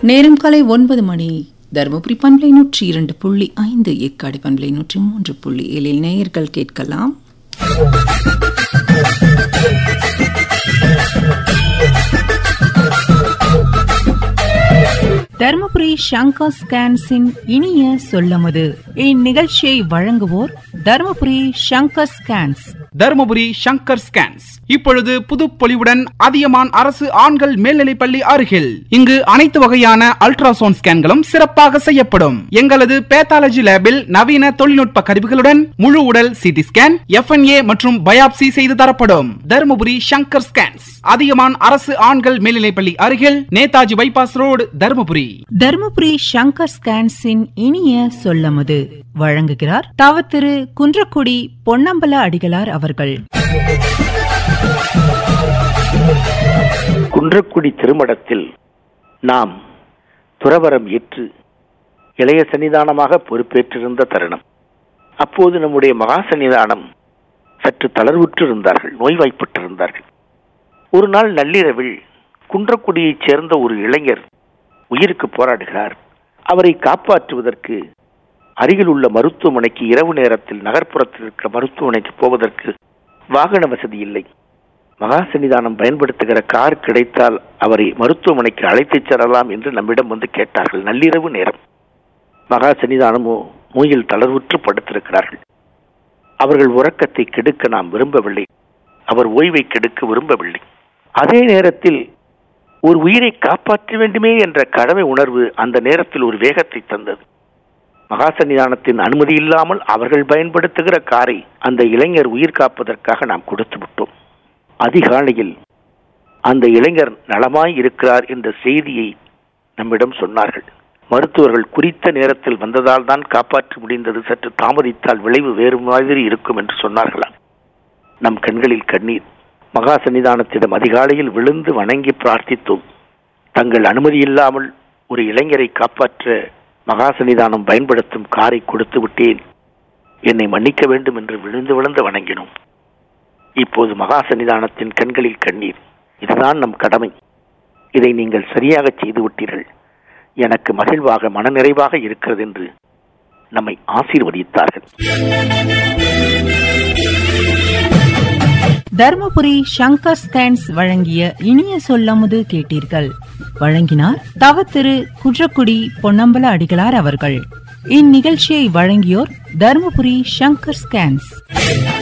நேரம் காலை ஒன்பது மணி தருமபுரி பண்பலை நூற்றி இரண்டு புள்ளி ஐந்து ஏற்காடு பண்பலை நூற்றி மூன்று புள்ளி ஏழில் நேயர்கள் கேட்கலாம் தருமபுரி ஷங்கர் ஸ்கேன்ஸின் இனிய சொல்லமுது இந்நிகழ்ச்சியை வழங்குவோர் தருமபுரி ஷங்கர் ஸ்கேன்ஸ் தருமபுரி சங்கர் ஸ்கேன்ஸ் இப்பொழுது புதுப்பொலிவுடன் அதியமான் அரசு ஆண்கள் மேல்நிலைப்பள்ளி அருகில் இங்கு அனைத்து வகையான அல்ட்ராசவுண்ட் ஸ்கேன்களும் சிறப்பாக செய்யப்படும் எங்களது பேத்தாலஜி லேபில் நவீன தொழில்நுட்ப கருவிகளுடன் முழு உடல் சிடி ஸ்கேன் எஃப்என்ஏ மற்றும் பயாப்சி செய்து தரப்படும் தருமபுரி சங்கர் ஸ்கேன்ஸ் அதியமான் அரசு ஆண்கள் மேல்நிலைப்பள்ளி அருகில் நேதாஜி பைபாஸ் ரோடு தருமபுரி தருமபுரி ஷங்கர் ஸ்கேன்ஸின் இனிய சொல்லமுது வழங்குகிறார் தவ திரு குன்றக்குடி பொன்னம்பல அடிகளார் அவர்கள் குன்றக்குடி திருமடத்தில் நாம் துறவரம் ஏற்று இளைய சன்னிதானமாக பொறுப்பேற்றிருந்த தருணம் அப்போது நம்முடைய மகா சன்னிதானம் சற்று தளர்வுற்று இருந்தார்கள் நோய்வாய்ப்பட்டிருந்தார்கள் ஒரு நாள் நள்ளிரவில் குன்றக்குடியைச் சேர்ந்த ஒரு இளைஞர் உயிருக்கு போராடுகிறார் அவரை காப்பாற்றுவதற்கு அருகில் உள்ள மருத்துவமனைக்கு இரவு நேரத்தில் நகர்ப்புறத்தில் இருக்கிற மருத்துவமனைக்கு போவதற்கு வாகன வசதி இல்லை மகா சன்னிதானம் பயன்படுத்துகிற கார் கிடைத்தால் அவரை மருத்துவமனைக்கு அழைத்துச் செல்லலாம் என்று நம்மிடம் வந்து கேட்டார்கள் நள்ளிரவு நேரம் மகா சன்னிதானமோ நோயில் தளர்வுற்று படுத்திருக்கிறார்கள் அவர்கள் உறக்கத்தை கெடுக்க நாம் விரும்பவில்லை அவர் ஓய்வை கெடுக்க விரும்பவில்லை அதே நேரத்தில் ஒரு உயிரை காப்பாற்ற வேண்டுமே என்ற கடமை உணர்வு அந்த நேரத்தில் ஒரு வேகத்தை தந்தது மகா சன்னிதானத்தின் அனுமதி இல்லாமல் அவர்கள் பயன்படுத்துகிற காரை அந்த இளைஞர் உயிர் காப்பதற்காக நாம் கொடுத்து விட்டோம் அதிகாலையில் அந்த இளைஞர் நலமாய் இருக்கிறார் என்ற செய்தியை நம்மிடம் சொன்னார்கள் மருத்துவர்கள் குறித்த நேரத்தில் வந்ததால் தான் காப்பாற்ற முடிந்தது சற்று தாமதித்தால் விளைவு வேறு மாதிரி இருக்கும் என்று சொன்னார்களாம் நம் கண்களில் கண்ணீர் மகா சன்னிதானத்திடம் அதிகாலையில் விழுந்து வணங்கி பிரார்த்தித்தோம் தங்கள் அனுமதி இல்லாமல் ஒரு இளைஞரை காப்பாற்ற மகா சன்னிதானம் பயன்படுத்தும் காரை கொடுத்து விட்டேன் என்னை மன்னிக்க வேண்டும் என்று விழுந்து விழுந்து வணங்கினோம் இப்போது மகா சன்னிதானத்தின் கண்களில் கண்ணீர் இதுதான் நம் கடமை இதை நீங்கள் சரியாக செய்து விட்டீர்கள் எனக்கு மகிழ்வாக மனநிறைவாக இருக்கிறது என்று நம்மை ஆசீர்வதித்தார்கள் தருமபுரி ஷங்கர் ஸ்கேன்ஸ் வழங்கிய இனிய சொல்லமுது கேட்டீர்கள் வழங்கினார் தவ திரு குன்றக்குடி பொன்னம்பல அடிகளார் அவர்கள் இந்நிகழ்ச்சியை வழங்கியோர் தருமபுரி ஷங்கர் ஸ்கேன்ஸ்